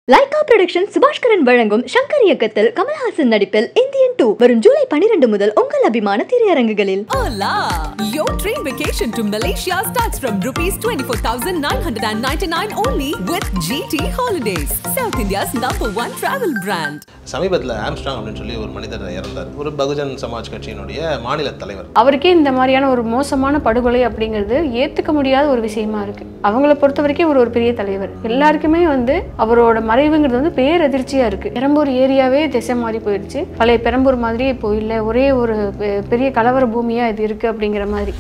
Lyca production Subaskaran வழங்கும் சங்கர் இயக்கத்தில் கமல்ஹாசன் நடிப்பில் இந்தியன் டூ வரும் ஜூலை பனிரெண்டு முதல் உங்கள் அபிமான திரையரங்குகளில் Hola! Your train vacation to Malaysia starts from rupees 24,999 only with GT Holidays, South India's number one travel brand. சமீபத்தில் ஆம்ஸ்ட்ராங் அப்படின்னு சொல்லி ஒரு மனிதர் இறந்தார் ஒரு பகுஜன் சமாஜ் கட்சியினுடைய மாநில தலைவர் அவருக்கே இந்த மாதிரியான ஒரு மோசமான படுகொலை அப்படிங்கிறது ஏத்துக்க முடியாத ஒரு விஷயமா இருக்கு அவங்கள பொறுத்த வரைக்கும் ஒரு ஒரு பெரிய தலைவர் எல்லாருக்குமே வந்து அவரோட மறைவுங்கிறது வந்து பேரதிர்ச்சியா இருக்கு பெரம்பூர் ஏரியாவே திசை மாறி போயிடுச்சு பழைய பெரம்பூர் மாதிரியே இப்போ இல்லை ஒரே ஒரு பெ- பெரிய கலவர பூமியா இது இருக்கு அப்படிங்கிற மாதிரி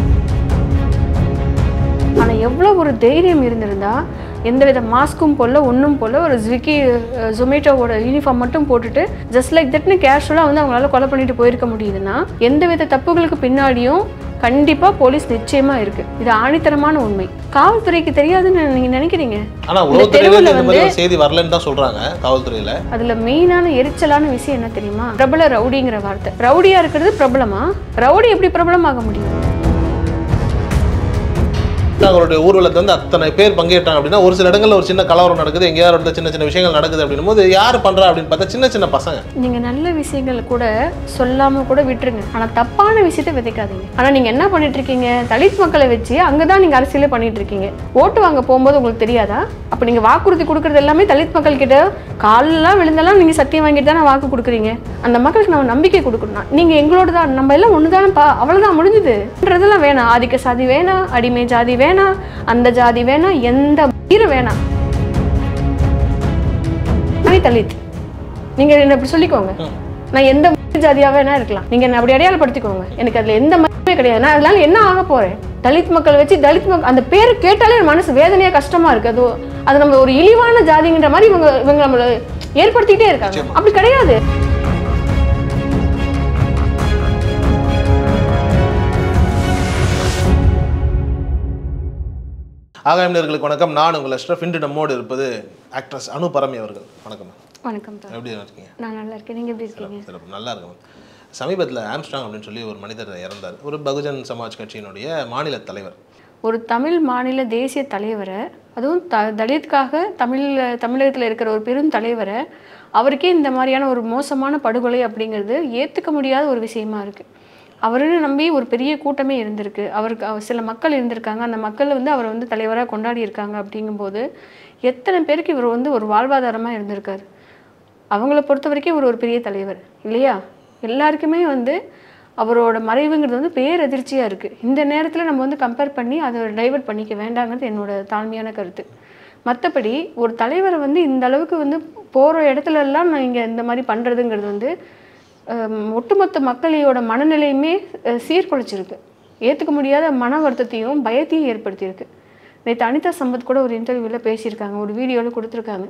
ஆனா எவ்வளோ ஒரு தைரியம் இருந்திருந்தா எந்தவித மாஸ்க்கும் போல ஒன்றும் போல ஒரு ஸ்விக்கி ஜொமேட்டோவோட யூனிஃபார்ம் மட்டும் போட்டுட்டு ஜஸ்ட் லைக் தட்னு கேஷுவலாக வந்து அவங்களால கொலை பண்ணிட்டு போயிருக்க முடியுதுன்னா எந்தவித தப்புகளுக்கு பின்னாடியும் கண்டிப்பாக போலீஸ் நிச்சயமா இருக்கு இது ஆணித்தரமான உண்மை காவல்துறைக்கு தெரியாதுன்னு நீங்க நினைக்கிறீங்க ஆனா இந்த உளவுத்துறையில தெருவுல இந்த மாதிரி வந்து ஒரு செய்தி வரலன்னு தான் சொல்றாங்க காவல்துறையில அதுல மெயினான எரிச்சலான விஷயம் என்ன தெரியுமா பிரபல ரவுடிங்கிற வார்த்தை ரவுடியா இருக்கிறது பிரபலமா ரவுடி எப்படி பிரபலமாக முடியும் அவங்களுடைய ஊர்வலத்தை வந்து அத்தனை பேர் பங்கேற்றாங்க அப்படின்னா ஒரு சில இடங்கள்ல ஒரு சின்ன கலவரம் நடக்குது எங்கேயாவது ஒரு சின்ன சின்ன விஷயங்கள் நடக்குது அப்படின்னும் போது யார் பண்றா அப்படின்னு பார்த்தா சின்ன சின்ன பசங்க நீங்க நல்ல விஷயங்களை கூட சொல்லாம கூட விட்டுருங்க ஆனா தப்பான விஷயத்தை விதைக்காதீங்க ஆனா நீங்க என்ன பண்ணிட்டு இருக்கீங்க தலித் மக்களை வச்சு அங்கதான் நீங்க அரசியலே பண்ணிட்டு இருக்கீங்க ஓட்டு வாங்க போகும்போது உங்களுக்கு தெரியாதா அப்ப நீங்க வாக்குறுதி கொடுக்கறது எல்லாமே தலித் மக்கள் கிட்ட காலெல்லாம் விழுந்தெல்லாம் நீங்க சத்தியம் வாங்கிட்டு தானே வாக்கு கொடுக்குறீங்க அந்த மக்களுக்கு நம்ம நம்பிக்கை கொடுக்கணும் நீங்க எங்களோட தான் நம்ம எல்லாம் ஒண்ணுதானப்பா அவ்வளவுதான் முடிஞ்சுதுன்றதெல்லாம் வேணாம் ஆதிக்க சாதி வேணாம் அடிமை ஜாதி வேணாம் அந்த ஜாதி வேணாம் எந்த உயிர் வேணாம் நான் தலித் நீங்க என்ன இப்படி சொல்லிக்கோங்க நான் எந்த ஜாதியா வேணா இருக்கலாம் நீங்க என்ன அப்படி அடையாளப்படுத்திக்கோங்க எனக்கு அதுல எந்த மதமே கிடையாது நான் அதனால என்ன ஆக போறேன் தலித் மக்கள் வச்சு தலித் மக்கள் அந்த பேரை கேட்டாலே என் மனசு வேதனையா கஷ்டமா இருக்கு அது அது நம்ம ஒரு இழிவான ஜாதிங்கிற மாதிரி இவங்க இவங்க நம்மள ஏற்படுத்திக்கிட்டே இருக்காங்க அப்படி கிடையாது ஆகாயம் நேயர்களுக்கு வணக்கம் நான் உங்கள் அஷ்ரஃப் இன்று நம்மோடு இருப்பது ஆக்ட்ரஸ் அனு பரமி அவர்கள் வணக்கம் வணக்கம் தான் எப்படி இருக்கீங்க நான் நல்லா இருக்கேன் நீங்க எப்படி இருக்கீங்க சிறப்பு நல்லா இருக்கும் சமீபத்தில் ஆம்ஸ்ட்ராங் அப்படின்னு சொல்லி ஒரு மனிதர் இறந்தார் ஒரு பகுஜன் சமாஜ் கட்சியினுடைய மாநில தலைவர் ஒரு தமிழ் மாநில தேசிய தலைவரை அதுவும் த தலித்துக்காக தமிழ் தமிழகத்தில் இருக்கிற ஒரு பெரும் தலைவரை அவருக்கே இந்த மாதிரியான ஒரு மோசமான படுகொலை அப்படிங்கிறது ஏற்றுக்க முடியாத ஒரு விஷயமா இருக்குது அவருன்னு நம்பி ஒரு பெரிய கூட்டமே இருந்திருக்கு அவருக்கு அவர் சில மக்கள் இருந்திருக்காங்க அந்த மக்கள் வந்து அவரை வந்து தலைவராக கொண்டாடி இருக்காங்க அப்படிங்கும்போது எத்தனை பேருக்கு இவர் வந்து ஒரு வாழ்வாதாரமாக இருந்திருக்காரு அவங்கள பொறுத்த வரைக்கும் இவர் ஒரு பெரிய தலைவர் இல்லையா எல்லாருக்குமே வந்து அவரோட மறைவுங்கிறது வந்து பேரதிர்ச்சியாக இருக்குது இந்த நேரத்தில் நம்ம வந்து கம்பேர் பண்ணி அதை டைவர்ட் பண்ணிக்க வேண்டாங்கிறது என்னோட தாழ்மையான கருத்து மற்றபடி ஒரு தலைவரை வந்து இந்த அளவுக்கு வந்து போகிற இடத்துல எல்லாம் நான் இங்கே இந்த மாதிரி பண்ணுறதுங்கிறது வந்து ஹம், ஒட்டுமொத்த மக்களையோட மனநிலையுமே அஹ், சீர்குலைச்சிருக்கு ஏற்றுக்க முடியாத மன வருத்தத்தையும் பயத்தையும் ஏற்படுத்தியிருக்கு நேற்று அனிதா சம்பத் கூட ஒரு இன்டர்வியூவில் பேசியிருக்காங்க ஒரு வீடியோவில் கொடுத்துருக்காங்க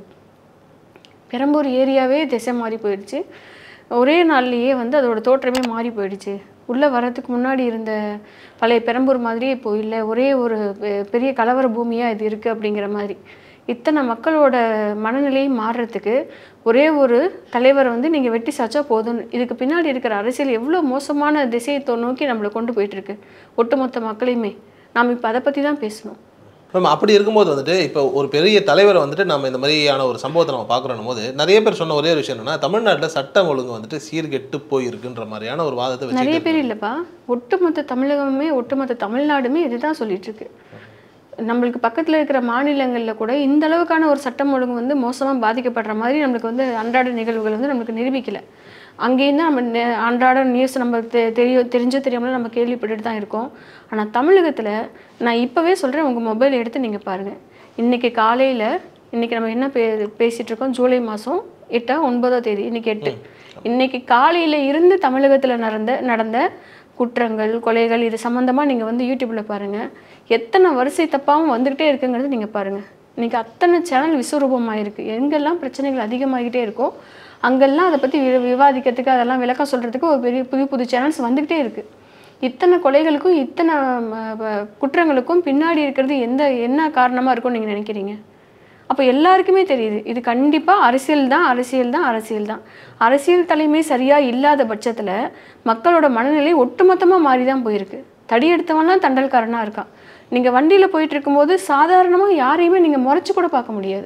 பெரம்பூர் ஏரியாவே திசை மாறி போயிடுச்சு ஒரே நாள்லயே வந்து அதோட தோற்றமே மாறி போயிடுச்சு உள்ளே வர்றதுக்கு முன்னாடி இருந்த பழைய பெரம்பூர் மாதிரியே இப்போ இல்லை ஒரே ஒரு பெ- பெரிய கலவர பூமியாக இது இருக்குது அப்படிங்கிற மாதிரி இத்தனை மக்களோட மனநிலையும் மாறுறதுக்கு ஒரே ஒரு தலைவரை வந்து நீங்கள் வெட்டி சாச்சா போதும் இதுக்கு பின்னாடி இருக்கிற அரசியல் எவ்வளோ மோசமான திசையை தொ- நோக்கி நம்மளை கொண்டு போயிட்டு இருக்கு ஒட்டுமொத்த மக்களையுமே நாம் இப்போ அதை பற்றி தான் பேசணும் மேம் அப்படி இருக்கும்போது வந்துட்டு இப்போ ஒரு பெரிய தலைவரை வந்துட்டு நம்ம இந்த மாதிரியான ஒரு சம்பவத்தை நம்ம பார்க்குறோம் போது நிறைய பேர் சொன்ன ஒரே ஒரு விஷயம் என்னன்னா தமிழ்நாட்டில் சட்டம் ஒழுங்கு வந்துட்டு சீர்கெட்டு போயிருக்குன்ற மாதிரியான ஒரு வாதத்தை நிறைய வச்சு பேர் இல்லைப்பா ஒட்டுமொத்த தமிழகமே ஒட்டுமொத்த தமிழ்நாடுமே இதுதான் சொல்லிட்டு இருக்கு நம்மளுக்கு பக்கத்தில் இருக்கிற மாநிலங்களில் கூட இந்த அளவுக்கான ஒரு சட்டம் ஒழுங்கு வந்து மோசமாக பாதிக்கப்படுற மாதிரி நம்மளுக்கு வந்து அன்றாட நிகழ்வுகள் வந்து நம்மளுக்கு நிரூபிக்கல அங்கேயும் தான் நம்ம நெ- அன்றாட நியூஸ் நம்ம தெ- தெரியும் தெரிஞ்சோ தெரியாமலோ நம்ம கேள்விப்பட்டுட்டு தான் இருக்கோம் ஆனால் தமிழகத்தில் நான் இப்போவே சொல்கிறேன் உங்கள் மொபைல் எடுத்து நீங்கள் பாருங்கள் இன்றைக்கி காலையில் இன்றைக்கி நம்ம என்ன பே பேசிகிட்டு இருக்கோம் ஜூலை மாதம் எட்டா ஒன்பதாம் தேதி இன்றைக்கி எட்டு இன்னைக்கு காலையில் இருந்து தமிழகத்தில் நடந்த நடந்த குற்றங்கள் கொலைகள் இது சம்மந்தமாக நீங்கள் வந்து யூடியூப்பில் பாருங்கள் எத்தனை வரிசை தப்பாகவும் வந்துக்கிட்டே இருக்குங்கிறது நீங்கள் பாருங்கள் இன்னைக்கு அத்தனை சேனல் விஸ்வரூபமாக இருக்குது எங்கெல்லாம் பிரச்சனைகள் அதிகமாகிட்டே இருக்கோ அங்கெல்லாம் அதை பற்றி வி விவாதிக்கிறதுக்கு அதெல்லாம் விளக்கம் சொல்கிறதுக்கு ஒரு பெரிய புது புது சேனல்ஸ் வந்துக்கிட்டே இருக்குது இத்தனை கொலைகளுக்கும் இத்தனை ம, ப- குற்றங்களுக்கும் பின்னாடி இருக்கிறது எந்த என்ன காரணமாக இருக்கும்னு நீங்கள் நினைக்கிறீங்க அப்போ எல்லாருக்குமே தெரியுது இது கண்டிப்பாக அரசியல் தான் அரசியல் தான் அரசியல் தான் அரசியல் தலைமை சரியாக இல்லாத பட்சத்தில் மக்களோட மனநிலை ஒட்டுமொத்தமாக மாறி தான் போயிருக்கு தடி எடுத்தவன்லாம் தண்டல்காரனாக இருக்கான் நீங்கள் வண்டியில் போயிட்டு இருக்கும்போது சாதாரணமாக யாரையுமே நீங்கள் முறைச்சு கூட பார்க்க முடியாது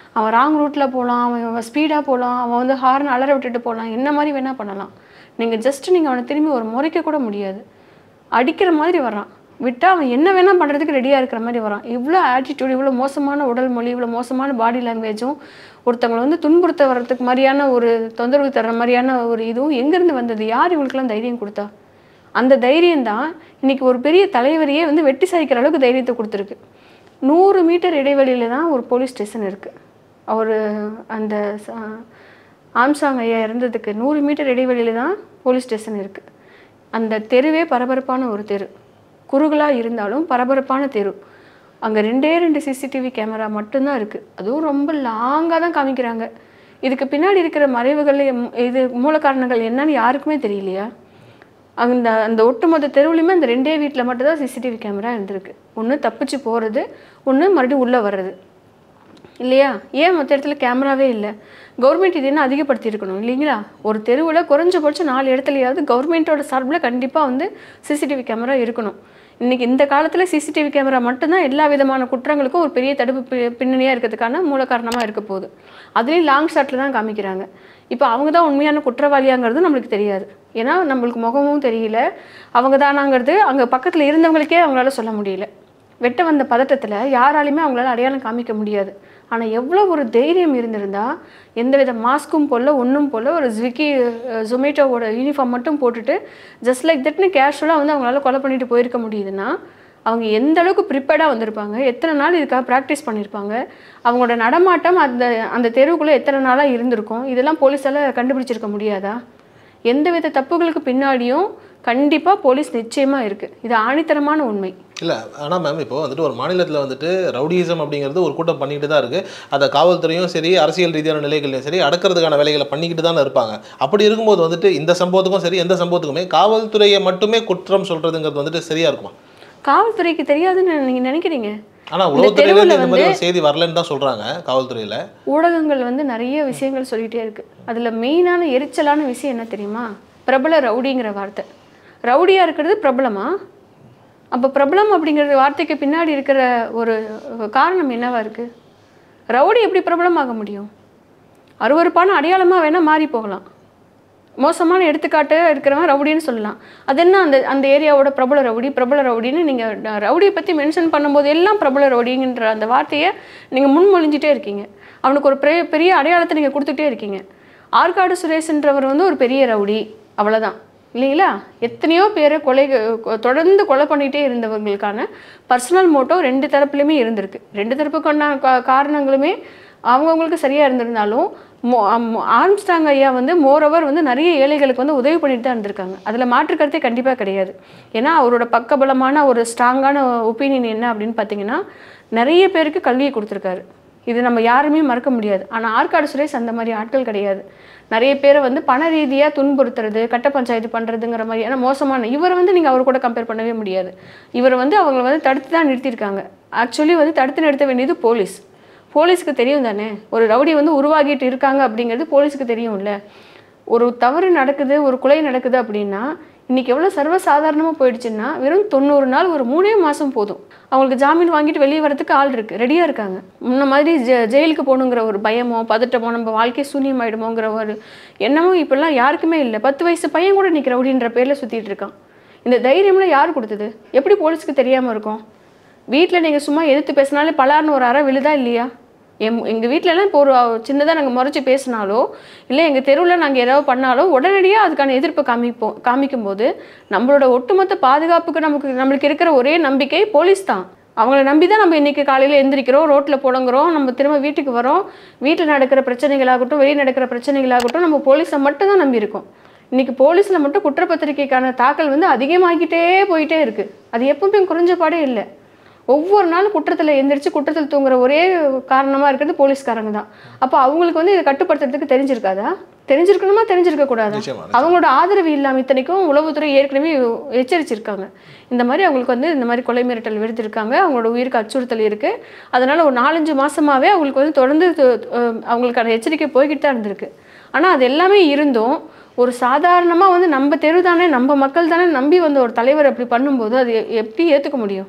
அவன் ராங் ரூட்டில் போகலாம் அவன் ஸ்பீடாக போகலாம் அவன் வந்து ஹார்ன் அலற விட்டுட்டு போகலாம் என்ன மாதிரி வேணால் பண்ணலாம் நீங்கள் ஜஸ்ட் நீங்கள் அவனை திரும்பி ஒரு முறைக்க கூட முடியாது அடிக்கிற மாதிரி வரான் விட்டால் அவன் என்ன வேணால் பண்ணுறதுக்கு ரெடியாக இருக்கிற மாதிரி வரான் இவ்வளோ ஆட்டிடியூட் இவ்வளோ மோசமான உடல் மொழி இவ்வளோ மோசமான பாடி லாங்குவேஜும் ஒருத்தவங்களை வந்து துன்புறுத்த வர்றதுக்கு மாதிரியான ஒரு தொந்தரவு தர்ற மாதிரியான ஒரு இதுவும் எங்கேருந்து வந்தது யார் இவங்களுக்கெல்லாம் தைரியம் கொடுத்தா அந்த தைரியம் தான் இன்னைக்கு ஒரு பெரிய தலைவரையே வந்து வெட்டி சாய்க்கிற அளவுக்கு தைரியத்தை கொடுத்துருக்கு நூறு மீட்டர் இடைவெளியில் தான் ஒரு போலீஸ் ஸ்டேஷன் இருக்குது அவர் அந்த ச- ஆம்சாங் ஐயா இறந்ததுக்கு நூறு மீட்டர் இடைவெளியில் தான் போலீஸ் ஸ்டேஷன் இருக்குது அந்த தெருவே பரபரப்பான ஒரு தெரு குறுகலாக இருந்தாலும் பரபரப்பான தெரு அங்கே ரெண்டே ரெண்டு சிசிடிவி கேமரா மட்டும்தான் இருக்குது அதுவும் ரொம்ப லாங்காக தான் காமிக்கிறாங்க இதுக்கு பின்னாடி இருக்கிற மறைவுகள் எம்- இது மூல காரணங்கள் என்னன்னு யாருக்குமே தெரியலையா அந்த அந்த ஒட்டுமொத்த தெருவுலையுமே அந்த ரெண்டே வீட்டில் மட்டும்தான் சிசிடிவி கேமரா இருந்திருக்கு ஒன்று தப்பிச்சு போகிறது ஒன்று மறுபடியும் உள்ளே வர்றது இல்லையா ஏன் மற்ற இடத்துல கேமராவே இல்லை கவர்மெண்ட் இது என்ன அதிகப்படுத்தி இருக்கணும் இல்லைங்களா ஒரு தெருவில் குறைஞ்சபட்சம் நாலு இடத்துலையாவது கவர்மெண்ட்டோட சார்பில் கண்டிப்பாக வந்து சிசிடிவி கேமரா இருக்கணும் இன்னைக்கு இந்த காலத்தில் சிசிடிவி கேமரா மட்டும்தான் எல்லா விதமான குற்றங்களுக்கும் ஒரு பெரிய தடுப்பு பி- பின்னணியாக இருக்கிறதுக்கான மூல காரணமாக இருக்க போகுது அதுலேயும் லாங் ஷாட்டில் தான் காமிக்கிறாங்க இப்போ அவங்க தான் உண்மையான குற்றவாளியாங்கிறது நம்மளுக்கு தெரியாது ஏன்னா நம்மளுக்கு முகமும் தெரியல அவங்க தானாங்கிறது அங்கே பக்கத்தில் இருந்தவங்களுக்கே அவங்களால சொல்ல முடியல வெட்ட வந்த பதட்டத்தில் யாராலையுமே அவங்களால அடையாளம் காமிக்க முடியாது ஆனால் எவ்வளோ ஒரு தைரியம் இருந்திருந்தா எந்தவித மாஸ்க்கும் போடல ஒன்றும் போடல ஒரு ஸ்விக்கி ஜொமேட்டோவோட யூனிஃபார்ம் மட்டும் போட்டுட்டு ஜஸ்ட் லைக் தட்னு கேஷுவலாக வந்து அவங்களால கொலை பண்ணிட்டு போயிருக்க முடியுதுன்னா அவங்க எந்த அளவுக்கு ப்ரிப்பேர்டாக வந்திருப்பாங்க எத்தனை நாள் இதுக்காக ப்ராக்டிஸ் பண்ணியிருப்பாங்க அவங்களோட நடமாட்டம் அந்த அந்த தெருவுக்குள்ளே எத்தனை நாளாக இருந்திருக்கும் இதெல்லாம் போலீஸால் கண்டுபிடிச்சிருக்க முடியாதா எந்தவித தப்புகளுக்கு பின்னாடியும் கண்டிப்பாக போலீஸ் நிச்சயமாக இருக்குது இது ஆணித்தரமான உண்மை இல்லை ஆனால் மேம் இப்போ வந்துட்டு ஒரு மாநிலத்தில் வந்துட்டு ரவுடிசம் அப்படிங்கிறது ஒரு கூட்டம் பண்ணிக்கிட்டு தான் இருக்குது அதை காவல்துறையும் சரி அரசியல் ரீதியான நிலைகளையும் சரி அடக்கிறதுக்கான வேலைகளை பண்ணிக்கிட்டு தானே இருப்பாங்க அப்படி இருக்கும்போது வந்துட்டு இந்த சம்பவத்துக்கும் சரி எந்த சம்பவத்துக்குமே காவல்துறையை மட்டுமே குற்றம் சொல்கிறதுங்கிறது வந்துட்டு சரியாக இருக்குமா காவல்துறைக்கு தெரியாதுன்னு நீங்கள் நினைக்கிறீங்க ஆனால் இந்த உளவுத்துறையிலேருந்து இந்த தெருவுல மாதிரி ஒரு செய்தி வரலன்னு தான் சொல்கிறாங்க காவல்துறையில் ஊடகங்கள் வந்து நிறைய விஷயங்கள் சொல்லிகிட்டே இருக்கு அதில் மெயினான எரிச்சலான விஷயம் என்ன தெரியுமா பிரபல ரவுடிங்கிற வார்த்தை ரவுடியாக இருக்கிறது பிரபலமா அப்போ பிரபலம் அப்படிங்கிற வார்த்தைக்கு பின்னாடி இருக்கிற ஒரு காரணம் என்னவா இருக்கு ரவுடி எப்படி பிரபலமாக முடியும் அருவருப்பான அடையாளமாக வேணால் மாறி போகலாம் மோசமான எடுத்துக்காட்டு இருக்கிறவன் ரவுடின்னு சொல்லலாம் அது என்ன அந்த அந்த ஏரியாவோட பிரபல ரவுடி பிரபல ரவுடின்னு நீங்கள் ரவுடியை பற்றி மென்ஷன் பண்ணும்போது எல்லாம் பிரபல ரவுடிங்கிற அந்த வார்த்தையை நீங்கள் முன்மொழிஞ்சிட்டே இருக்கீங்க அவனுக்கு ஒரு பெரிய பெரிய அடையாளத்தை நீங்கள் கொடுத்துட்டே இருக்கீங்க ஆற்காடு சுரேஷ்ன்றவர் வந்து ஒரு பெரிய ரவுடி அவ்வளவுதான் இல்லைங்களா எத்தனையோ பேரை கொலை தொடர்ந்து கொலை பண்ணிகிட்டே இருந்தவங்களுக்கான பர்சனல் மோட்டோ ரெண்டு தரப்புலையுமே இருந்திருக்கு ரெண்டு தரப்புக்கான கா- காரணங்களுமே அவங்கவுங்களுக்கு சரியாக இருந்திருந்தாலும் மோ அம்- ஆர்ம்ஸ்டாங் ஐயா வந்து மோரோவர் வந்து நிறைய ஏழைகளுக்கு வந்து உதவி பண்ணிட்டு தான் இருந்திருக்காங்க அதில் மாற்று கருத்தே கண்டிப்பாக கிடையாது ஏன்னா அவரோட பக்கபலமான ஒரு ஸ்ட்ராங்கான ஒப்பீனியன் என்ன அப்படின்னு பார்த்தீங்கன்னா நிறைய பேருக்கு கல்வியை கொடுத்துருக்காரு இது நம்ம யாருமே மறக்க முடியாது ஆனால் ஆற்காடு சுரேஷ் அந்த மாதிரி ஆட்கள் கிடையாது நிறைய பேரை வந்து பண ரீதியாக துன்புறுத்துறது கட்ட பஞ்சாயத்து பண்ணுறதுங்கிற மாதிரியான மோசமான இவரை வந்து நீங்கள் அவர் கூட கம்பேர் பண்ணவே முடியாது இவர் வந்து அவங்களை வந்து தடுத்து தான் நிறுத்தியிருக்காங்க ஆக்சுவலி வந்து தடுத்து நிறுத்த வேண்டியது போலீஸ் போலீஸ்க்கு தெரியும் தானே ஒரு ரவுடி வந்து உருவாகிட்டு இருக்காங்க அப்படிங்கிறது போலீஸுக்கு தெரியும்ல ஒரு தவறு நடக்குது ஒரு கொலை நடக்குது அப்படின்னா இன்னைக்கு எவ்வளோ சர்வசாதாரணமாக போயிடுச்சுன்னா வெறும் தொண்ணூறு நாள் ஒரு மூணே மாதம் போதும் அவங்களுக்கு ஜாமீன் வாங்கிட்டு வெளியே வரதுக்கு ஆள் இருக்கு ரெடியாக இருக்காங்க முன்ன மாதிரி ஜெ ஜெயிலுக்கு போகணுங்கிற ஒரு பயமோ பதட்டமோ நம்ம வாழ்க்கை சூன்யமாயிடுமோங்கிற ஒரு எண்ணமும் இப்பெல்லாம் யாருக்குமே இல்லை பத்து வயசு பையன் கூட நிற்கிற அப்படின்ற பேரில் சுற்றிட்டு இருக்கான் இந்த தைரியம்லாம் யார் கொடுத்தது எப்படி போலீஸ்க்கு தெரியாமல் இருக்கும் வீட்டில் நீங்கள் சும்மா எதிர்த்து பேசினாலே பலார்னு ஒரு அறை விழுதா இல்லையா எம் எங்கள் வீட்டிலலாம் இப்போ ஒரு சின்னதாக நாங்கள் முறைச்சி பேசினாலோ இல்லை எங்கள் தெருவில் நாங்கள் ஏதாவது பண்ணாலோ உடனடியாக அதுக்கான எதிர்ப்பு காமிப்போம் காமிக்கும்போது நம்மளோட ஒட்டுமொத்த பாதுகாப்புக்கு நமக்கு நம்மளுக்கு இருக்கிற ஒரே நம்பிக்கை போலீஸ் தான் அவங்கள நம்பி தான் நம்ம இன்றைக்கி காலையில் எந்திரிக்கிறோம் ரோட்டில் புடங்குறோம் நம்ம திரும்ப வீட்டுக்கு வரோம் வீட்டில் நடக்கிற பிரச்சனைகளாகட்டும் வெளியே நடக்கிற பிரச்சனைகளாகட்டும் நம்ம போலீஸை மட்டும் தான் நம்பி இருக்கோம் இன்னைக்கு போலீஸில் மட்டும் குற்றப்பத்திரிக்கைக்கான தாக்கல் வந்து அதிகமாகிட்டே போயிட்டே இருக்கு அது எப்பவுமே குறைஞ்ச பாடே இல்லை ஒவ்வொரு நாளும் குற்றத்தில் எந்திரிச்சு குற்றத்தில் தூங்குற ஒரே காரணமாக இருக்கிறது போலீஸ்காரங்க தான் அப்போ அவங்களுக்கு வந்து இதை கட்டுப்படுத்துறதுக்கு தெரிஞ்சிருக்காதா தெரிஞ்சிருக்கணுமா தெரிஞ்சிருக்க கூடாதா நிச்சயமா, அவங்களோட ஆதரவு இல்லாமல் இத்தனைக்கும் உளவுத்துறை ஏற்கனவே எச்சரிச்சிருக்காங்க இந்த மாதிரி அவங்களுக்கு வந்து இந்த மாதிரி கொலை மிரட்டல் விடுத்திருக்காங்க அவங்களோட உயிருக்கு அச்சுறுத்தல் இருக்கு அதனால ஒரு நாலஞ்சு மாசமாவே அவங்களுக்கு வந்து தொடர்ந்து து- அஹ் அவங்களுக்கான எச்சரிக்கை போய்கிட்டு தான் இருந்திருக்கு ஆனால் அது எல்லாமே இருந்தும் ஒரு சாதாரணமாக வந்து நம்ம தெரு தானே நம்ம மக்கள் தானே நம்பி வந்த ஒரு தலைவர் அப்படி பண்ணும்போது அது எ- எப்படி ஏற்றுக்க முடியும்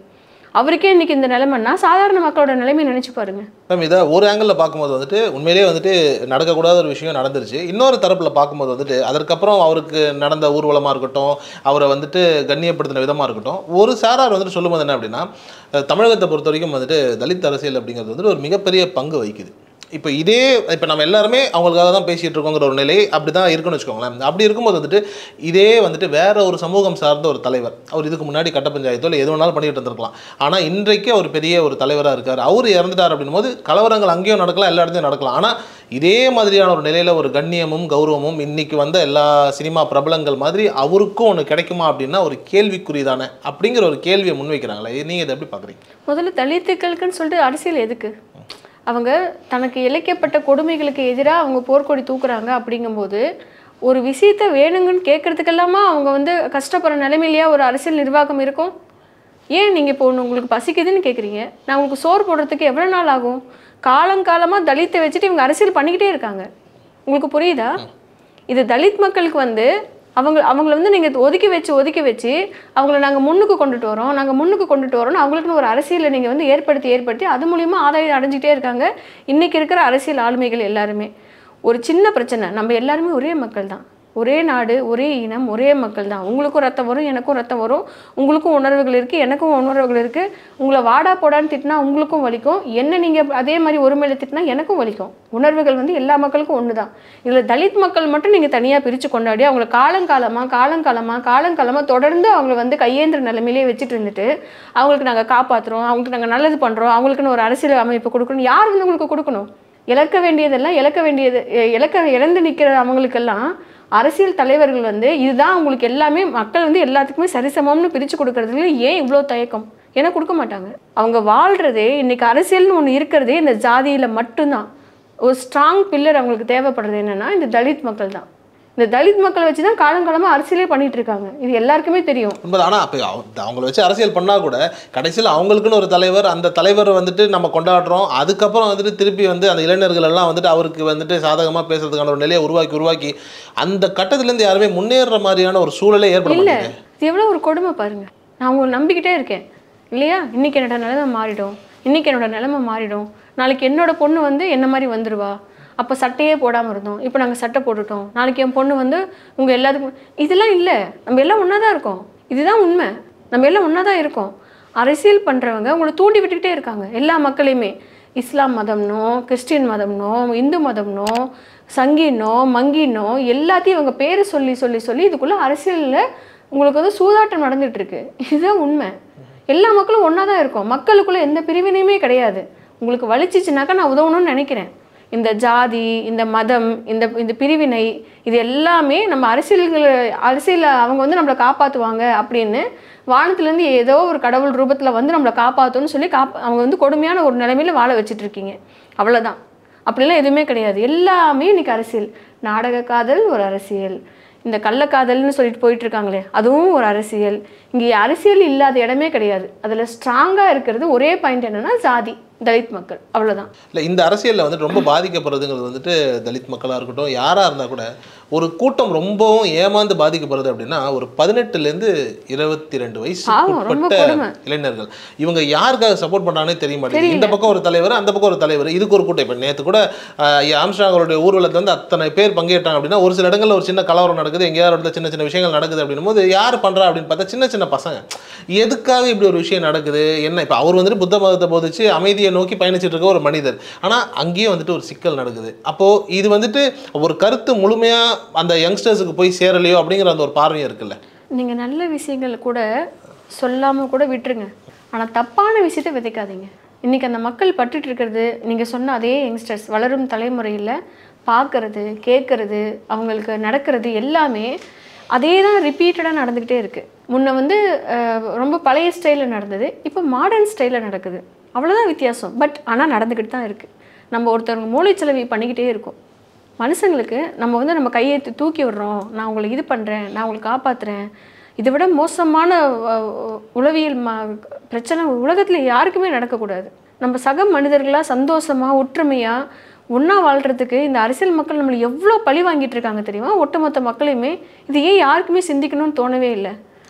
அவருக்கே இன்னைக்கு இந்த நிலைமைன்னா சாதாரண மக்களோட நிலைமை நினைச்சு பாருங்க மேம் இதை ஒரு ஆங்கிளில் பார்க்கும்போது வந்துட்டு உண்மையிலேயே வந்துட்டு நடக்கக்கூடாத ஒரு விஷயம் நடந்துருச்சு இன்னொரு தரப்பில் பார்க்கும்போது வந்துட்டு அதற்கப்புறம் அவருக்கு நடந்த ஊர்வலமாக இருக்கட்டும் அவரை வந்துட்டு கண்ணியப்படுத்தின விதமாக இருக்கட்டும் ஒரு சாரார் வந்துட்டு சொல்லும்போது என்ன அப்படின்னா அஹ், தமிழகத்தை பொறுத்த வரைக்கும் வந்துட்டு தலித் அரசியல் அப்படிங்கிறது வந்துட்டு ஒரு மிகப்பெரிய பங்கு வகிக்குது இப்போ இதே இப்போ நம்ம எல்லாருமே அவங்களுக்காக தான் பேசிகிட்டு இருக்கோங்கிற ஒரு நிலை அப்படி தான் இருக்குன்னு வச்சுக்கோங்களேன் அப்படி இருக்கும்போது வந்துட்டு இதே வந்துட்டு வேற ஒரு சமூகம் சார்ந்த ஒரு தலைவர் அவர் இதுக்கு முன்னாடி கட்ட பஞ்சாயத்தோ இல்லை எது வேணாலும் பண்ணிட்டு இருந்திருக்கலாம் ஆனால் இன்றைக்கு அவர் பெரிய ஒரு தலைவராக இருக்கார் அவர் இறந்துட்டார் அப்படின்னும் போது கலவரங்கள் அங்கேயும் நடக்கலாம் எல்லா இடத்துலையும் நடக்கலாம் ஆனால் இதே மாதிரியான ஒரு நிலையில் ஒரு கண்ணியமும் கௌரவமும் இன்னைக்கு வந்த எல்லா சினிமா பிரபலங்கள் மாதிரி அவருக்கும் ஒன்று கிடைக்குமா அப்படின்னா ஒரு கேள்விக்குறி தானே அப்படிங்கிற ஒரு கேள்வியை முன்வைக்கிறாங்களே நீங்கள் இதை எப்படி பார்க்குறீங்க முதல்ல தலித்துக்களுக்குன்னு சொல்லிட்டு அரசியல் எதுக்கு அவங்க தனக்கு இழைக்கப்பட்ட கொடுமைகளுக்கு எதிராக அவங்க போர்க்கொடி தூக்குறாங்க அப்படிங்கும்போது ஒரு விஷயத்த வேணுங்கன்னு கேட்கறதுக்கெல்லாமா அவங்க வந்து கஷ்டப்படுற நிலைமையிலேயே ஒரு அரசியல் நிர்வாகம் இருக்கும் ஏன் நீங்கள் இப்போ ஒன்று உங்களுக்கு பசிக்குதுன்னு கேட்குறீங்க நான் உங்களுக்கு சோறு போடுறதுக்கு எவ்வளோ நாள் ஆகும் காலங்காலமாக தலித்தை வச்சுட்டு இவங்க அரசியல் பண்ணிக்கிட்டே இருக்காங்க உங்களுக்கு புரியுதா இது தலித் மக்களுக்கு வந்து அவங்க அவங்கள வந்து நீங்கள் ஒதுக்கி வச்சு ஒதுக்கி வச்சு அவங்கள நாங்கள் முன்னுக்கு கொண்டுட்டு வரோம் நாங்கள் முன்னுக்கு கொண்டுட்டு வரோம்னு அவங்களுக்குன்னு ஒரு அரசியலை நீங்கள் வந்து ஏற்படுத்தி ஏற்படுத்தி அது மூலியமா ஆதாயம் அடைஞ்சிட்டே இருக்காங்க இன்றைக்கி இருக்கிற அரசியல் ஆளுமைகள் எல்லாருமே ஒரு சின்ன பிரச்சனை நம்ம எல்லாருமே ஒரே மக்கள் தான் ஒரே நாடு ஒரே இனம் ஒரே மக்கள் தான் உங்களுக்கும் ரத்தம் வரும் எனக்கும் ரத்தம் வரும் உங்களுக்கும் உணர்வுகள் இருக்குது எனக்கும் உணர்வுகள் இருக்குது உங்களை வாடா போடான்னு திட்டினா உங்களுக்கும் வலிக்கும் என்ன நீங்கள் அதே மாதிரி ஒருமையில திட்டினா எனக்கும் வலிக்கும் உணர்வுகள் வந்து எல்லா மக்களுக்கும் ஒன்று தான் இதில் தலித் மக்கள் மட்டும் நீங்கள் தனியாக பிரித்து கொண்டாடி அவங்கள காலங்காலமாக காலங்காலமாக காலங்காலமாக தொடர்ந்து அவங்கள வந்து கையேந்திர நிலைமையிலே வச்சுட்டு இருந்துட்டு அவங்களுக்கு நாங்கள் காப்பாற்றுறோம் அவங்களுக்கு நாங்கள் நல்லது பண்ணுறோம் அவங்களுக்குன்னு ஒரு அரசியல் அமைப்பு கொடுக்கணும் யார் வந்து உங்களுக்கு கொடுக்கணும் இழக்க வேண்டியதெல்லாம் இழக்க வேண்டியது எ- இழக்க இழந்து நிற்கிற அவங்களுக்கெல்லாம் அரசியல் தலைவர்கள் வந்து இதுதான் உங்களுக்கு எல்லாமே மக்கள் வந்து எல்லாத்துக்குமே சரிசமம்னு பிரித்து கொடுக்கறதுல ஏன் இவ்வளோ தயக்கம் ஏன்னா கொடுக்க மாட்டாங்க அவங்க வாழ்கிறதே இன்னைக்கு அரசியல்னு ஒன்று இருக்கிறதே இந்த ஜாதியில் மட்டும்தான் ஒரு ஸ்ட்ராங் பில்லர் அவங்களுக்கு தேவைப்படுறது என்னன்னா இந்த தலித் மக்கள் தான் இந்த தலித் மக்களை வச்சு தான் காலங்காலமாக அரசியலே பண்ணிட்டு இருக்காங்க இது எல்லாருக்குமே தெரியும் உண்மைதான் ஆனால் அப்போ அவங்கள வச்சு அரசியல் பண்ணால் கூட கடைசியில் அவங்களுக்குன்னு ஒரு தலைவர் அந்த தலைவரை வந்துட்டு நம்ம கொண்டாடுறோம் அதுக்கப்புறம் வந்துட்டு திருப்பி வந்து அந்த இளைஞர்கள் எல்லாம் வந்துட்டு அவருக்கு வந்துட்டு சாதகமாக பேசுறதுக்கான ஒரு நிலையை உருவாக்கி உருவாக்கி அந்த கட்டத்திலேருந்து யாருமே முன்னேறுற மாதிரியான ஒரு சூழலே ஏற்பட இல்லை மாட்டேங்குது இது எவ்வளோ ஒரு கொடுமை பாருங்க நான் உங்களை நம்பிக்கிட்டே இருக்கேன் இல்லையா இன்னைக்கு என்னோட நிலைமை மாறிடும் இன்னைக்கு என்னோட நிலைமை மாறிடும் நாளைக்கு என்னோட பொண்ணு வந்து என்ன மாதிரி வந்துருவா அப்போ சட்டையே போடாமல் இருந்தோம் இப்போ நாங்கள் சட்டை போட்டுட்டோம் நாளைக்கு என் பொண்ணு வந்து உங்கள் எல்லாத்துக்கும் இதெல்லாம் இல்லை நம்ம எல்லாம் ஒன்றா தான் இருக்கோம் இதுதான் உண்மை நம்ம எல்லாம் ஒன்றா தான் இருக்கோம் அரசியல் பண்ணுறவங்க உங்களை தூண்டி விட்டுக்கிட்டே இருக்காங்க எல்லா மக்களையுமே இஸ்லாம் மதம்னோ கிறிஸ்டின் மதம்னோ இந்து மதம்னோ சங்கினோ மங்கினோ எல்லாத்தையும் இவங்க பேரை சொல்லி சொல்லி சொல்லி இதுக்குள்ளே அரசியலில் உங்களுக்கு வந்து சூதாட்டம் நடந்துட்டு இருக்கு இதுதான் உண்மை எல்லா மக்களும் ஒன்றா தான் இருக்கோம் மக்களுக்குள்ள எந்த பிரிவினையுமே கிடையாது உங்களுக்கு வலிச்சிச்சுனாக்கா நான் உதவணும்னு நினைக்கிறேன் இந்த ஜாதி இந்த மதம் இந்த இந்த பிரிவினை இது எல்லாமே நம்ம அரசியல்கள் அரசியல் அவங்க வந்து நம்மளை காப்பாற்றுவாங்க அப்படின்னு வானத்துலேருந்து ஏதோ ஒரு கடவுள் ரூபத்தில் வந்து நம்மளை காப்பாற்றணும்னு சொல்லி காப்பா அவங்க வந்து கொடுமையான ஒரு நிலைமையில வாழ வச்சுட்டு இருக்கீங்க அவ்வளோதான் அப்படிலாம் எதுவுமே கிடையாது எல்லாமே இன்னைக்கு அரசியல் நாடக காதல் ஒரு அரசியல் இந்த கள்ளக்காதல்னு சொல்லிட்டு போயிட்டு இருக்காங்களே அதுவும் ஒரு அரசியல் இங்கே அரசியல் இல்லாத இடமே கிடையாது அதில் ஸ்ட்ராங்காக இருக்கிறது ஒரே பாயிண்ட் என்னன்னா ஜாதி தலித் மக்கள் அவ்வளோதான் இல்லை இந்த அரசியலில் வந்துட்டு ரொம்ப பாதிக்கப்படுறதுங்கிறது வந்துட்டு தலித் மக்களாக இருக்கட்டும் யாராக இருந்தால் கூட ஒரு கூட்டம் ரொம்பவும் ஏமாந்து பாதிக்கப்படுறது அப்படின்னா ஒரு பதினெட்டுலேருந்து இருபத்தி ரெண்டு வயசு பாவம், ரொம்ப உட்பட்ட கொடுமை. இளைஞர்கள் இவங்க யாருக்காக சப்போர்ட் பண்ணானே தெரிய மாட்டேங்குது இந்த பக்கம் ஒரு தலைவர் அந்த பக்கம் ஒரு தலைவர் இதுக்கு ஒரு கூட்டம் இப்போ நேற்று கூட ஆம்ஸ்டாங்களுடைய ஊர்வலத்தில் வந்து அத்தனை பேர் பங்கேற்றாங்க அப்படின்னா ஒரு சில இடங்களில் ஒரு சின்ன கலவரம் நடக்குது எங்கேயாவது இடத்துல சின்ன சின்ன விஷயங்கள் நடக்குது அப்படின்னும் போது யார் பண்ணுறா அப்படின்னு பார்த்தா சின்ன சின்ன பசங்க எதுக்காக இப்படி ஒரு விஷயம் நடக்குது என்ன இப்போ அவர் வந்துட்டு புத்த மதத்தை போதிச்சு அமைதியை நோக்கி பயணிச்சுட்டு இருக்க ஒரு மனிதர் ஆனால் அங்கேயே வந்துட்டு ஒரு சிக்கல் நடக்குது அப்போது இது வந்துட்டு ஒரு கருத்து முழுமையாக அந்த யங்ஸ்டர்ஸுக்கு போய் சேரலையோ அப்படிங்கிற அந்த ஒரு பார்வையும் இருக்குல்ல நீங்கள் நல்ல விஷயங்கள் கூட சொல்லாமல் கூட விட்டுருங்க ஆனால் தப்பான விஷயத்தை விதைக்காதீங்க இன்றைக்கி அந்த மக்கள் பட்டுட்டு இருக்கிறது நீங்கள் சொன்ன அதே யங்ஸ்டர்ஸ் வளரும் தலைமுறையில் பார்க்கறது கேட்கறது அவங்களுக்கு நடக்கிறது எல்லாமே அதே தான் ரிப்பீட்டடாக நடந்துக்கிட்டே இருக்குது முன்ன வந்து அஹ், ரொம்ப பழைய ஸ்டைலில் நடந்தது இப்போ மாடர்ன் ஸ்டைலில் நடக்குது அவ்வளோதான் வித்தியாசம் பட் ஆனால் நடந்துக்கிட்டு தான் இருக்குது நம்ம ஒருத்தவங்க மூளைச்சலவை பண்ணிக்கிட்டே இருக்கோம் மனுஷங்களுக்கு நம்ம வந்து நம்ம கையை தூ- தூக்கி விடுறோம் நான் உங்களை இது பண்ணுறேன் நான் உங்களை காப்பாற்றுறேன் இதை விட மோசமான அஹ், உளவியல் ம பிரச்சனை உலகத்தில் யாருக்குமே நடக்கக்கூடாது நம்ம சக மனிதர்களாக சந்தோஷமாக ஒற்றுமையாக ஒன்றா வாழ்கிறதுக்கு இந்த அரசியல் மக்கள் நம்மளை எவ்வளோ பழி வாங்கிட்டு இருக்காங்க தெரியுமா ஒட்டுமொத்த மக்களையுமே இது ஏன் யாருக்குமே சிந்திக்கணும்னு தோணவே இல்லை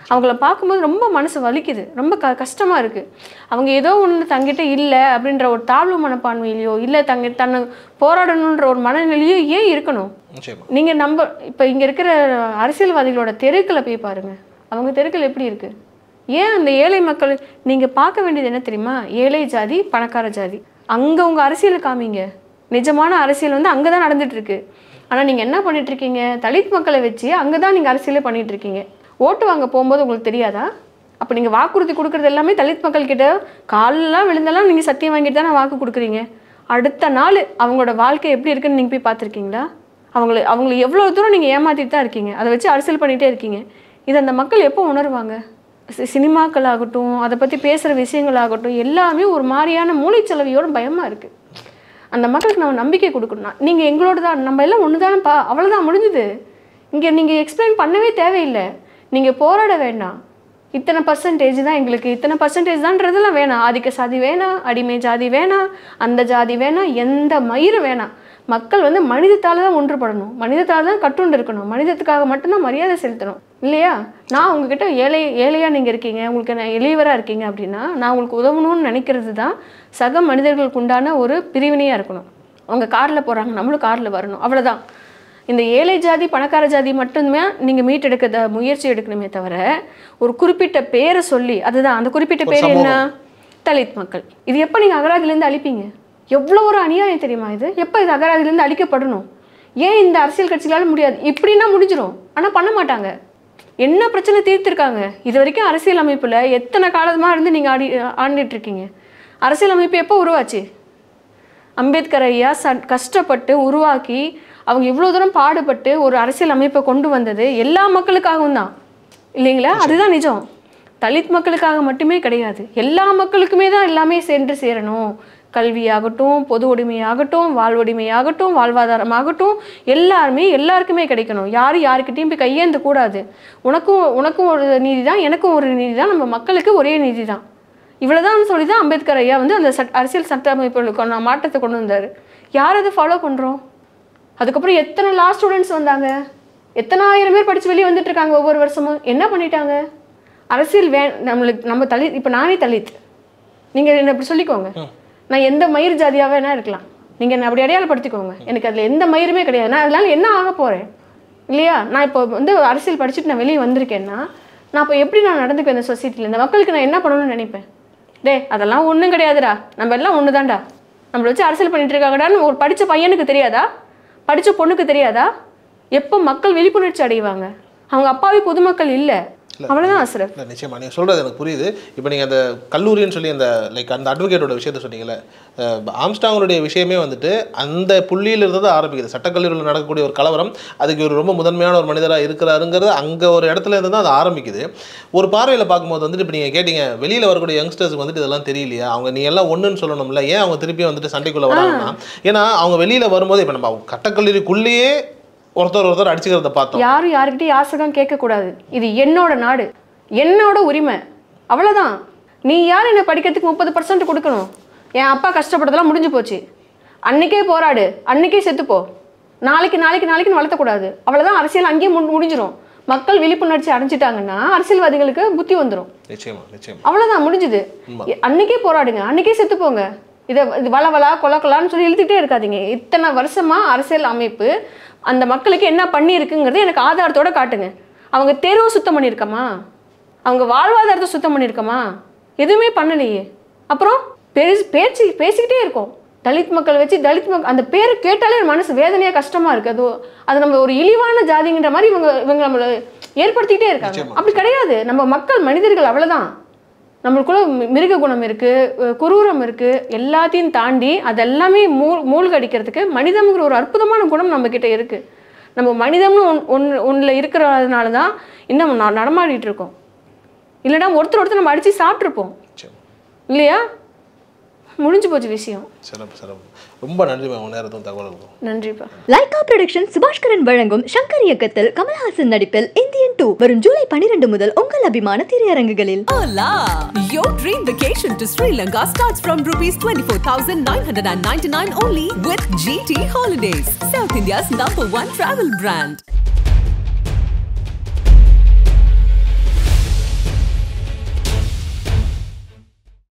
அவங்கள பார்க்கும்போது ரொம்ப மனசு வலிக்குது ரொம்ப க கஷ்டமாக இருக்குது அவங்க ஏதோ ஒன்று தங்கிட்ட இல்லை அப்படின்ற ஒரு தாழ்வு மனப்பான்மையிலையோ இல்லை தங்க தன்னை போராடணுன்ற ஒரு மனநிலையோ ஏன் இருக்கணும் நிச்சயமா நீங்கள் நம்ம இப்போ இங்கே இருக்கிற அரசியல்வாதிகளோட தெருக்களை போய் பாருங்கள் அவங்க தெருக்கள் எப்படி இருக்குது ஏன் அந்த ஏழை மக்கள் நீங்கள் பார்க்க வேண்டியது என்ன தெரியுமா ஏழை ஜாதி பணக்கார ஜாதி அங்கே உங்கள் அரசியலை காமிங்க நிஜமான அரசியல் வந்து அங்கே தான் நடந்துட்டு இருக்கு ஆனால் நீங்கள் என்ன பண்ணிட்டு இருக்கீங்க தலித் மக்களை வச்சு அங்கே தான் நீங்கள் அரசியலே பண்ணிட்டு இருக்கீங்க ஓட்டு வாங்க போகும்போது உங்களுக்கு தெரியாதா அப்போ நீங்கள் வாக்குறுதி கொடுக்குறது எல்லாமே தலித் மக்கள் கிட்ட காலெல்லாம் விழுந்தெல்லாம் நீங்கள் சத்தியம் வாங்கிட்டு தானே வாக்கு கொடுக்குறீங்க அடுத்த நாள் அவங்களோட வாழ்க்கை எப்படி இருக்குன்னு நீங்கள் போய் பார்த்துருக்கீங்களா அவங்கள அவங்கள எவ்வளோ தூரம் நீங்கள் ஏமாத்திட்டு தான் இருக்கீங்க அதை வச்சு அரசியல் பண்ணிகிட்டே இருக்கீங்க இதை அந்த மக்கள் எப்போ உணருவாங்க சி- சினிமாக்கள் ஆகட்டும் அதை பற்றி பேசுகிற விஷயங்கள் ஆகட்டும் எல்லாமே ஒரு மாதிரியான மூளைச்சலவையோட பயமாக இருக்குது அந்த மக்களுக்கு நம்ம நம்பிக்கை கொடுக்கணும் நீங்கள் எங்களோட தான் நம்ம எல்லாம் ஒன்று தானேப்பா அவ்வளோதான் முடிஞ்சுது இங்கே நீங்கள் எக்ஸ்பிளைன் பண்ணவே தேவையில்லை நீங்கள் போராட வேண்டாம் இத்தனை பர்சன்டேஜ் தான் எங்களுக்கு இத்தனை பர்சன்டேஜ் தான்றதெல்லாம் வேணாம் ஆதிக்க சாதி வேணாம் அடிமை ஜாதி வேணாம் அந்த ஜாதி வேணாம் எந்த மயிறு வேணாம் மக்கள் வந்து மனிதத்தால தான் ஒன்றுபடணும் மனிதத்தால தான் கட்டுண்டு இருக்கணும் மனிதத்துக்காக மட்டும்தான் மரியாதை செலுத்தணும் இல்லையா நான் உங்ககிட்ட ஏழை ஏழையாக நீங்கள் இருக்கீங்க உங்களுக்கு நான் எளியவராக இருக்கீங்க அப்படின்னா நான் உங்களுக்கு உதவணும்னு நினைக்கிறது தான் சக மனிதர்களுக்கு உண்டான ஒரு பிரிவினையாக இருக்கணும் அவங்க காரில் போகிறாங்க நம்மளும் காரில் வரணும் அவ்வளவுதான் இந்த ஏழை ஜாதி பணக்கார ஜாதி மட்டுமே நீங்கள் மீட்டெடுக்க த- முயற்சி எடுக்கணுமே தவிர ஒரு குறிப்பிட்ட பேரை சொல்லி அதுதான் அந்த குறிப்பிட்ட ஒரு பேர் என்ன சமூகம். தலித் மக்கள் இது எப்போ நீங்கள் அகராதிலேருந்து அழிப்பீங்க எவ்வளோ ஒரு அநியாயம் தெரியுமா இது எப்போ இது அகராதிலேருந்து அழிக்கப்படணும் ஏன் இந்த அரசியல் கட்சிகளால் முடியாது இப்படின்னா முடிஞ்சிரும் ஆனால் பண்ண மாட்டாங்க என்ன பிரச்சனை தீர்த்திருக்காங்க இது வரைக்கும் அரசியல் அமைப்பில் எத்தனை காலமாக இருந்து நீங்கள் ஆடி ஆண்டுட்டு இருக்கீங்க அரசியல் அமைப்பு எப்போ உருவாச்சு அம்பேத்கர் ஐயா ச கஷ்டப்பட்டு உருவாக்கி அவங்க இவ்வளோ தூரம் பாடுபட்டு ஒரு அரசியல் அமைப்பை கொண்டு வந்தது எல்லா மக்களுக்காகவும் தான் இல்லைங்களா அதுதான் நிஜம் தலித் மக்களுக்காக மட்டுமே கிடையாது எல்லா மக்களுக்குமே தான் எல்லாமே சென்று சேரணும் கல்வியாகட்டும் பொது உடைமையாகட்டும் வாழ்வுடைமையாகட்டும் வாழ்வாதாரமாகட்டும் எல்லாருமே எல்லாருக்குமே கிடைக்கணும் யாரும் யாருக்கிட்டையும் போய் கையேந்த கூடாது உனக்கும் உனக்கும் ஒரு நீதி தான் எனக்கும் ஒரு நீதி தான் நம்ம மக்களுக்கு ஒரே நீதி தான் இவ்வளோதான் சொல்லி தான் அம்பேத்கர் ஐயா வந்து அந்த சட் அரசியல் சட்ட அமைப்புகளுக்கான மாற்றத்தை கொண்டு வந்தார் யார் அதை ஃபாலோ பண்ணுறோம் அதுக்கப்புறம் எத்தனை லா ஸ்டூடெண்ட்ஸ் வந்தாங்க எத்தனை ஆயிரம் பேர் படித்து வெளியே வந்துட்டு இருக்காங்க ஒவ்வொரு வருஷமும் என்ன பண்ணிட்டாங்க அரசியல் வே நம்மளுக்கு நம்ம தலித் இப்போ நானே தலித் நீங்கள் என்ன இப்படி சொல்லிக்கோங்க நான் எந்த மயிர் ஜாதியாக வேணா இருக்கலாம் நீங்கள் என்ன அப்படி அடையாளப்படுத்திக்கோங்க எனக்கு அதில் எந்த மயிருமே கிடையாது நான் அதனால என்ன ஆக போகிறேன் இல்லையா நான் இப்போ வந்து அரசியல் படிச்சுட்டு நான் வெளியே வந்திருக்கேன்னா நான் இப்போ எப்படி நான் நடந்துக்குவேன் இந்த சொசைட்டியில் இந்த மக்களுக்கு நான் என்ன பண்ணணும்னு நினைப்பேன் டேய் அதெல்லாம் ஒன்றும் கிடையாதுடா நம்ம எல்லாம் ஒன்று தான்டா நம்மளை வச்சு அரசியல் பண்ணிட்டு இருக்காங்கடான்னு ஒரு படித்த பையனுக்கு தெரியாதா படித்த பொண்ணுக்கு தெரியாதா எப்போ மக்கள் விழிப்புணர்ச்சி அடைவாங்க அவங்க அப்பாவி பொதுமக்கள் இல்லை அவ்வளோதான் அஸ்ரப் இல்லை நிச்சயமா நீங்கள் சொல்கிறது எனக்கு புரியுது இப்போ நீங்கள் அந்த கல்லூரின்னு சொல்லி அந்த லைக் அந்த அட்வொகேட்டோட விஷயத்த சொன்னீங்கல்ல அஹ், ஆம்ஸ்டாங்கனுடைய விஷயமே வந்துட்டு அந்த புள்ளியில் இருந்து தான் ஆரம்பிக்குது சட்டக்கல்லூரியில் நடக்கக்கூடிய ஒரு கலவரம் அதுக்கு ஒரு ரொம்ப முதன்மையான ஒரு மனிதராக இருக்கிறாருங்கிறது அங்கே ஒரு இடத்துல இருந்து தான் அது ஆரம்பிக்குது ஒரு பார்வையில் பார்க்கும்போது வந்துட்டு இப்போ நீங்கள் கேட்டீங்க வெளியில் வரக்கூடிய யங்ஸ்டர்ஸ்க்கு வந்துட்டு இதெல்லாம் தெரியலையா அவங்க நீ எல்லாம் ஒன்றுன்னு சொல்லணும்ல ஏன் அவங்க திருப்பி வந்துட்டு சண்டைக்குள்ளே வராங்கன்னா ஏன்னா அவங்க வெளியில் வரும்போது இப்போ நம்ம கட்டக்கல்லூரிக்குள்ளேயே ஒருத்தர் ஒருத்தர் அடிச்சுக்கிறத பார்த்தோம் யாரும் யாருக்கிட்டையும் யாசகம் கேட்கக்கூடாது இது என்னோட நாடு என்னோட உரிமை அவ்வளோதான் நீ யார் என்னை படிக்கிறதுக்கு முப்பது பர்சன்ட் கொடுக்கணும் என் அப்பா கஷ்டப்பட்டதெல்லாம் முடிஞ்சு போச்சு அன்னைக்கே போராடு அன்னைக்கே செத்துப்போ நாளைக்கு நாளைக்கு நாளைக்குன்னு வளர்த்தக்கூடாது அவ்வளோதான் அரசியல் அங்கேயே முடி முடிஞ்சிரும் மக்கள் விழிப்புணர்ச்சி அடைஞ்சிட்டாங்கன்னா அரசியல்வாதிகளுக்கு புத்தி வந்துடும் நிச்சயமா நிச்சயமா அவ்வளோதான் முடிஞ்சுது உண்மை. எ- அன்னைக்கே போராடுங்க அன்னைக்கே செத்து போங்க இதை இது வள வளா கொல கொலான்னு சொல்லி இழுத்துட்டே இருக்காதீங்க இத்தனை வருஷமா அரசியல் அமைப்பு அந்த மக்களுக்கு என்ன பண்ணியிருக்குங்கிறது எனக்கு ஆதாரத்தோட காட்டுங்க அவங்க தெருவை சுத்தம் பண்ணியிருக்கமா அவங்க வாழ்வாதாரத்தை சுத்தம் பண்ணியிருக்கமா எதுவுமே பண்ணலையே அப்புறம் பேசி பேச்சு பேசிக்கிட்டே இருக்கோம் தலித் மக்கள் வச்சு தலித் மக்கள் அந்த பேரை கேட்டாலே என் மனசு வேதனையாக கஷ்டமாக இருக்குது அது அது நம்ம ஒரு இழிவான ஜாதிங்கிற மாதிரி இவங்க இவங்க நம்மளை ஏற்படுத்திக்கிட்டே இருக்காங்க நிச்சயமா. அப்படி கிடையாது நம்ம மக்கள் மனிதர்கள் அவ்வளவுதான் நம்மளுக்குள்ள மி- மிருக குணம் இருக்கு அஹ் குரூரம் இருக்கு எல்லாத்தையும் தாண்டி அதெல்லாமே மூ மூழ்கடிக்கிறதுக்கு மனிதம்ங்கிற ஒரு அற்புதமான குணம் நம்ம கிட்ட இருக்கு நம்ம மனிதம்னு ஒன் ஒன்று ஒன்றில் இருக்கிறதுனால தான் இன்னும் ந- நடமாடிட்டு இருக்கோம் இல்லைன்னா ஒருத்தர் ஒருத்தர் நம்ம அடித்து சாப்பிட்ருப்போம் நிச்சயமா இல்லையா முடிஞ்சு போச்சு விஷயம் சிறப்பு சிறப்பு ரொம்ப நன்றி மேம் உங்கள் நேரத்தும் தகவலுக்கும் நன்றிப்பா லைகா புரொடக்ஷன் சுபாஷ்கரன் வழங்கும் சங்கர் இயக்கத்தில் கமல்ஹாசன் நடிப்பில் இந்தியன் டூ வரும் ஜூலை பனிரெண்டு முதல் உங்கள் அபிமான திரையரங்குகளில் Hola! Your dream vacation to Sri Lanka starts from rupees 24,999 only with GT Holidays, South India's number one travel brand.